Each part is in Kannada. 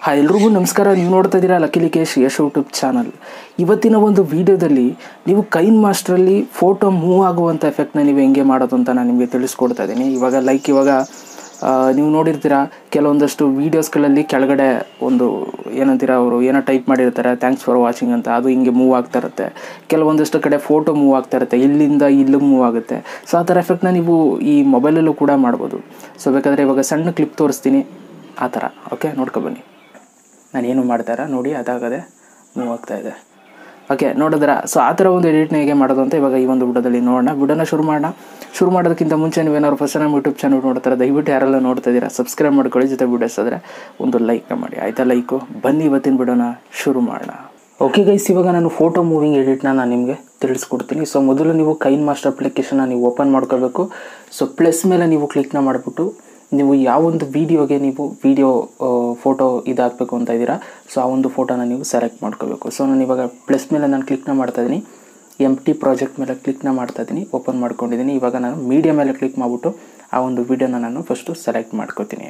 ಹಾಯ್ ಎಲ್ರಿಗೂ ನಮಸ್ಕಾರ ನೀವು ನೋಡ್ತಾ ಇದ್ದೀರಾ lucky Likesh Yash YouTube channel ಇವತ್ತಿನ ಒಂದು ವಿಡಿಯೋದಲ್ಲಿ ನೀವು ಕೈನ್ ಮಾಸ್ಟ್ರಲ್ಲಿ ಫೋಟೋ ಮೂವ್ ಆಗುವಂಥ ಎಫೆಕ್ಟ್ನ ನೀವು ಹೆಂಗೆ ಮಾಡೋದು ಅಂತ ನಾನು ನಿಮಗೆ ತಿಳಿಸ್ಕೊಡ್ತಾ ಇದ್ದೀನಿ ಇವಾಗ ಲೈಕ್ ಇವಾಗ ಆ, ನೀವು ನೋಡಿರ್ತೀರಾ ಕೆಲವೊಂದಷ್ಟು ವೀಡಿಯೋಸ್ಗಳಲ್ಲಿ ಕೆಳಗಡೆ ಒಂದು ಏನಂತೀರ ಅವರು ಏನೋ ಟೈಪ್ ಮಾಡಿರ್ತಾರೆ ಥ್ಯಾಂಕ್ಸ್ ಫಾರ್ ವಾಚಿಂಗ್ ಅಂತ ಅದು ಹಿಂಗೆ ಮೂವ್ ಆಗ್ತಾ ಇರುತ್ತೆ ಕೆಲವೊಂದಷ್ಟು ಕಡೆ ಫೋಟೋ ಮೂವ್ ಆಗ್ತಾ ಇರುತ್ತೆ ಇಲ್ಲಿಂದ ಇಲ್ಲಿಗೆ ಮೂವ್ ಆಗುತ್ತೆ ಸೊ ಆ ಥರ ಎಫೆಕ್ಟ್ನ ನೀವು ಈ ಮೊಬೈಲಲ್ಲೂ ಕೂಡ ಮಾಡ್ಬೋದು ಸೊ ಬೇಕಾದರೆ ಇವಾಗ ಸಣ್ಣ ಕ್ಲಿಪ್ ತೋರಿಸ್ತೀನಿ ಆ ಥರ ಓಕೆ ನೋಡ್ಕೊ ಬನ್ನಿ ನಾನೇನು ಮಾಡ್ತಾರ ನೋಡಿ ಅದಾಗದೆ ಮೂವ್ ಆಗ್ತಾ ಇದೆ ಓಕೆ ನೋಡಿದ್ರ ಸೊ ಆ ಥರ ಒಂದು ಎಡಿಟ್ನ ಹೇಗೆ ಮಾಡೋದು ಅಂತ ಇವಾಗ ಈ ಒಂದು ವಿಡಿಯೋದಲ್ಲಿ ನೋಡೋಣ ವಿಡಿಯೋನ ಶುರು ಮಾಡೋಣ ಶುರು ಮಾಡೋದಕ್ಕಿಂತ ಮುಂಚೆ ನೀವೇನಾದ್ರು ಫಸ್ಟ್ ನಮ್ಮ ಯೂಟ್ಯೂಬ್ ಚಾನಲ್ ನೋಡ್ತಾರೆ ದಯವಿಟ್ಟು ಯಾರೆಲ್ಲ ನೋಡ್ತಾ ಇದ್ದೀರಾ ಸಬ್ಸ್ಕ್ರೈಬ್ ಮಾಡ್ಕೊಳ್ಳಿ ಜೊತೆ ವಿಡಿಯೋಸ್ ಆದರೆ ಒಂದು ಲೈಕ್ನ ಮಾಡಿ ಆಯಿತಾ ಲೈಕು ಬನ್ನಿ ಇವತ್ತಿನ ವಿಡಿಯೋನ ಶುರು ಮಾಡೋಣ ಓಕೆ ಗೈಸ್ ಇವಾಗ ನಾನು ಫೋಟೋ ಮೂವಿಂಗ್ ಎಡಿಟ್ನ ನಾನು ನಿಮಗೆ ತಿಳಿಸ್ಕೊಡ್ತೀನಿ ಸೊ ಮೊದಲು ನೀವು ಕೈನ್ ಮಾಸ್ಟರ್ ಅಪ್ಲಿಕೇಶನ್ನ ನೀವು ಓಪನ್ ಮಾಡ್ಕೋಬೇಕು ಸೊ ಪ್ಲಸ್ ಮೇಲೆ ನೀವು ಕ್ಲಿಕ್ನ ಮಾಡಿಬಿಟ್ಟು ನೀವು ಯಾವೊಂದು ವೀಡಿಯೋಗೆ ನೀವು ವೀಡಿಯೋ ಫೋಟೋ ಇದಾಗಬೇಕು ಅಂತ ಇದ್ದೀರಾ ಸೊ ಆ ಒಂದು ಫೋಟೋನ ನೀವು ಸೆಲೆಕ್ಟ್ ಮಾಡ್ಕೋಬೇಕು ಸೊ ನಾನು ಇವಾಗ ಪ್ಲಸ್ ಮೇಲೆ ನಾನು ಕ್ಲಿಕ್ನ ಮಾಡ್ತಾ ಇದ್ದೀನಿ ಎಮ್ ಟಿ ಪ್ರಾಜೆಕ್ಟ್ ಮೇಲೆ ಕ್ಲಿಕ್ನ ಮಾಡ್ತಾ ಇದ್ದೀನಿ ಓಪನ್ ಮಾಡ್ಕೊಂಡಿದ್ದೀನಿ ಇವಾಗ ನಾನು ಮೀಡಿಯಾ ಮೇಲೆ ಕ್ಲಿಕ್ ಮಾಡಿಬಿಟ್ಟು ಆ ಒಂದು ವೀಡಿಯೋನ ನಾನು ಫಸ್ಟು ಸೆಲೆಕ್ಟ್ ಮಾಡ್ಕೋತೀನಿ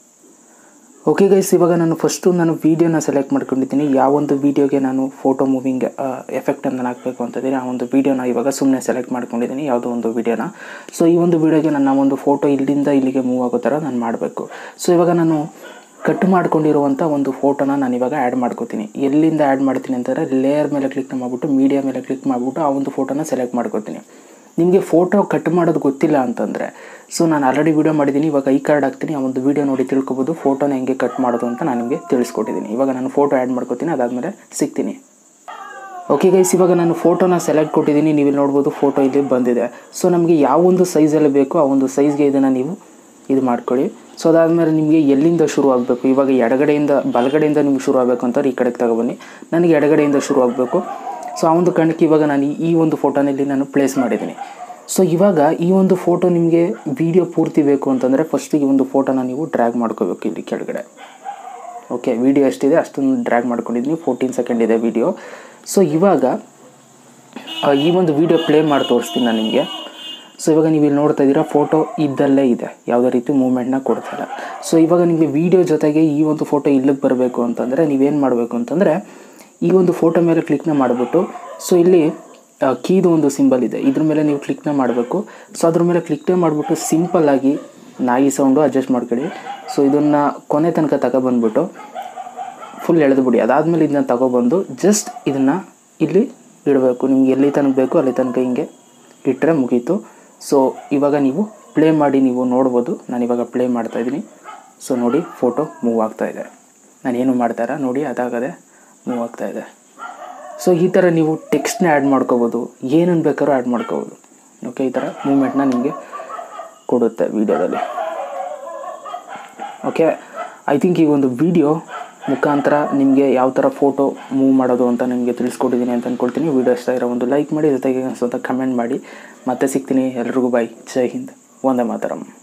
ಓಕೆ ಗೈಸ್ ಇವಾಗ ನಾನು ಫಸ್ಟು ನಾನು ವೀಡಿಯೋನ ಸೆಲೆಕ್ಟ್ ಮಾಡ್ಕೊಂಡಿದ್ದೀನಿ ಯಾವೊಂದು ವೀಡಿಯೋಗೆ ನಾನು ಫೋಟೋ ಮೂವಿಂಗ್ ಎಫೆಕ್ಟನ್ನು ನಾನು ಹಾಕಬೇಕು ಅಂತಿದ್ದೀನಿ ಆ ಒಂದು ವೀಡಿಯೋನ ಇವಾಗ ಸುಮ್ಮನೆ ಸೆಲೆಕ್ಟ್ ಮಾಡ್ಕೊಂಡಿದ್ದೀನಿ ಯಾವುದೋ ಒಂದು ವೀಡಿಯೋನ ಸೊ ಈ ಒಂದು ವೀಡಿಯೋಗೆ ನನ್ನ ಒಂದು ಫೋಟೋ ಇಲ್ಲಿಂದ ಇಲ್ಲಿಗೆ ಮೂವ್ ಆಗೋ ಥರ ನಾನು ಮಾಡಬೇಕು ಸೊ ಇವಾಗ ನಾನು ಕಟ್ ಮಾಡ್ಕೊಂಡಿರುವಂಥ ಒಂದು ಫೋಟೋನ ನಾನು ಇವಾಗ ಆ್ಯಡ್ ಮಾಡ್ಕೋತೀನಿ ಎಲ್ಲಿಂದ ಆ್ಯಡ್ ಮಾಡ್ತೀನಿ ಅಂತಂದರೆ ಲೇಯರ್ ಮೇಲೆ ಕ್ಲಿಕ್ ಮಾಡಿಬಿಟ್ಟು ಮೀಡಿಯಾ ಮೇಲೆ ಕ್ಲಿಕ್ ಮಾಡಿಬಿಟ್ಟು ಆ ಒಂದು ಫೋಟೋನ ಸೆಲೆಕ್ಟ್ ಮಾಡ್ಕೋತೀನಿ ನಿಮಗೆ ಫೋಟೋ ಕಟ್ ಮಾಡೋದು ಗೊತ್ತಿಲ್ಲ ಅಂತಂದರೆ ಸೊ ನಾನು ಆಲ್ರೆಡಿ ವೀಡಿಯೋ ಮಾಡಿದ್ದೀನಿ ಇವಾಗ ಐ ಕಾರ್ಡ್ ಹಾಕ್ತೀನಿ ಆ ಒಂದು ವೀಡಿಯೋ ನೋಡಿ ತಿಳ್ಕೊಬೋದು ಫೋಟೋನ ಹೆಂಗೆ ಕಟ್ ಮಾಡೋದು ಅಂತ ನಾನು ನಿಮಗೆ ತಿಳಿಸ್ಕೊಟ್ಟಿದ್ದೀನಿ ಇವಾಗ ನಾನು ಫೋಟೋ ಆ್ಯಡ್ ಮಾಡ್ಕೋತೀನಿ ಅದಾದಮೇಲೆ ಸಿಗ್ತೀನಿ ಓಕೆ ಗೈಸ್ ಇವಾಗ ನಾನು ಫೋಟೋನ ಸೆಲೆಕ್ಟ್ ಕೊಟ್ಟಿದ್ದೀನಿ ನೀವು ಇಲ್ಲಿ ನೋಡ್ಬೋದು ಫೋಟೋ ಇಲ್ಲಿ ಬಂದಿದೆ ಸೊ ನಮಗೆ ಯಾವ ಒಂದು ಸೈಜಲ್ಲಿ ಬೇಕೋ ಆ ಒಂದು ಸೈಜ್ಗೆ ಇದನ್ನು ನೀವು ಇದು ಮಾಡ್ಕೊಳ್ಳಿ ಸೊ ಅದಾದಮೇಲೆ ನಿಮಗೆ ಎಲ್ಲಿಂದ ಶುರು ಆಗಬೇಕು ಇವಾಗ ಎಡಗಡೆಯಿಂದ ಬಲಗಡೆಯಿಂದ ನಿಮ್ಗೆ ಶುರು ಆಗಬೇಕು ಅಂತ ಈ ಕಡೆಗೆ ತಗೊಬನ್ನಿ ನನಗೆ ಎಡಗಡೆಯಿಂದ ಶುರು ಆಗಬೇಕು ಸೊ ಆ ಒಂದು ಕಾರಣಕ್ಕೆ ಇವಾಗ ನಾನು ಈ ಒಂದು ಫೋಟೋನಲ್ಲಿ ನಾನು ಪ್ಲೇಸ್ ಮಾಡಿದ್ದೀನಿ ಸೊ ಇವಾಗ ಈ ಒಂದು ಫೋಟೋ ನಿಮಗೆ ವಿಡಿಯೋ ಪೂರ್ತಿ ಬೇಕು ಅಂತಂದರೆ ಫಸ್ಟ್ ಈ ಒಂದು ಫೋಟೋನ ನೀವು ಡ್ರ್ಯಾಗ್ ಮಾಡ್ಕೋಬೇಕು ಇಲ್ಲಿ ಕೆಳಗಡೆ ಓಕೆ ವಿಡಿಯೋ ಎಷ್ಟಿದೆ ಅಷ್ಟೊಂದು ಡ್ರ್ಯಾಗ್ ಮಾಡ್ಕೊಂಡಿದ್ದೀನಿ ಫೋರ್ಟೀನ್ ಸೆಕೆಂಡ್ ಇದೆ ವಿಡಿಯೋ ಸೊ ಇವಾಗ ಆ, ಈ ಒಂದು ವಿಡಿಯೋ ಪ್ಲೇ ಮಾಡಿ ತೋರಿಸ್ತೀನಿ ನಾನು ನಿಮಗೆ ಸೊ ಇವಾಗ ನೀವು ಇಲ್ಲಿ ನೋಡ್ತಾ ಇದ್ದೀರಾ ಫೋಟೋ ಇದ್ದಲ್ಲೇ ಇದೆ ಯಾವುದೇ ರೀತಿ ಮೂಮೆಂಟ್ನ ಕೊಡ್ತಿಲ್ಲ ಸೊ ಇವಾಗ ನಿಮಗೆ ವಿಡಿಯೋ ಜೊತೆಗೆ ಈ ಒಂದು ಫೋಟೋ ಇಲ್ಲಿಗೆ ಬರಬೇಕು ಅಂತಂದರೆ ನೀವೇನು ಮಾಡಬೇಕು ಅಂತಂದರೆ ಈ ಒಂದು ಫೋಟೋ ಮೇಲೆ ಕ್ಲಿಕ್ನ ಮಾಡಿಬಿಟ್ಟು ಸೊ ಇಲ್ಲಿ ಕೀದು ಒಂದು ಸಿಂಬಲ್ ಇದೆ ಇದ್ರ ಮೇಲೆ ನೀವು ಕ್ಲಿಕ್ನ ಮಾಡಬೇಕು ಸೊ ಅದ್ರ ಮೇಲೆ ಕ್ಲಿಕ್ನ ಮಾಡಿಬಿಟ್ಟು ಸಿಂಪಲ್ಲಾಗಿ ನಾಯಿ ಸೌಂಡು ಅಡ್ಜಸ್ಟ್ ಮಾಡ್ಕೊಳ್ಳಿ ಸೊ ಇದನ್ನು ಕೊನೆ ತನಕ ತಗೊಬಂದ್ಬಿಟ್ಟು ಫುಲ್ ಎಳೆದುಬಿಡಿ ಅದಾದಮೇಲೆ ಇದನ್ನ ತಗೊಬಂದು ಜಸ್ಟ್ ಇದನ್ನು ಇಲ್ಲಿ ಇಡಬೇಕು ನಿಮ್ಗೆ ಎಲ್ಲಿ ತನಕ ಬೇಕು ಅಲ್ಲಿ ತನಕ ಹಿಂಗೆ ಇಟ್ಟರೆ ಮುಗೀತು ಸೊ ಇವಾಗ ನೀವು ಪ್ಲೇ ಮಾಡಿ ನೀವು ನೋಡ್ಬೋದು ನಾನು ಇವಾಗ ಪ್ಲೇ ಮಾಡ್ತಾ ಇದ್ದೀನಿ ಸೊ ನೋಡಿ ಫೋಟೋ ಮೂವ್ ಆಗ್ತಾ ಇದೆ ನಾನೇನು ಮಾಡ್ತಾರ ನೋಡಿ ಅದಾಗದೆ ಮೂವ್ ಆಗ್ತಾ ಇದೆ ಸೊ ಈ ಥರ ನೀವು ಟೆಕ್ಸ್ಟ್ನ ಆ್ಯಡ್ ಮಾಡ್ಕೋಬೋದು ಏನನ್ನು ಬೇಕಾದ್ರೂ ಆ್ಯಡ್ ಮಾಡ್ಕೋಬೋದು ಓಕೆ ಈ ಥರ ಮೂಮೆಂಟ್ನ ನಿಮಗೆ ಕೊಡುತ್ತೆ ವೀಡಿಯೋದಲ್ಲಿ ಓಕೆ ಐ ಥಿಂಕ್ ಈ ಒಂದು ವಿಡಿಯೋ ಮುಖಾಂತರ ನಿಮಗೆ ಯಾವ ಥರ ಫೋಟೋ ಮೂವ್ ಮಾಡೋದು ಅಂತ ನಿಮಗೆ ತಿಳಿಸ್ಕೊಟ್ಟಿದ್ದೀನಿ ಅಂತ ಅಂದ್ಕೊಳ್ತೀನಿ ವಿಡಿಯೋ ಇಷ್ಟ ಇರೋ ಒಂದು ಲೈಕ್ ಮಾಡಿ ಜೊತೆಗೆ ಸ್ವಲ್ಪ ಕಮೆಂಟ್ ಮಾಡಿ ಮತ್ತೆ ಸಿಗ್ತೀನಿ ಎಲ್ರಿಗೂ ಬಾಯ್ ಜೈ ಹಿಂದ್ ಒಂದೇ ಮಾತರಂ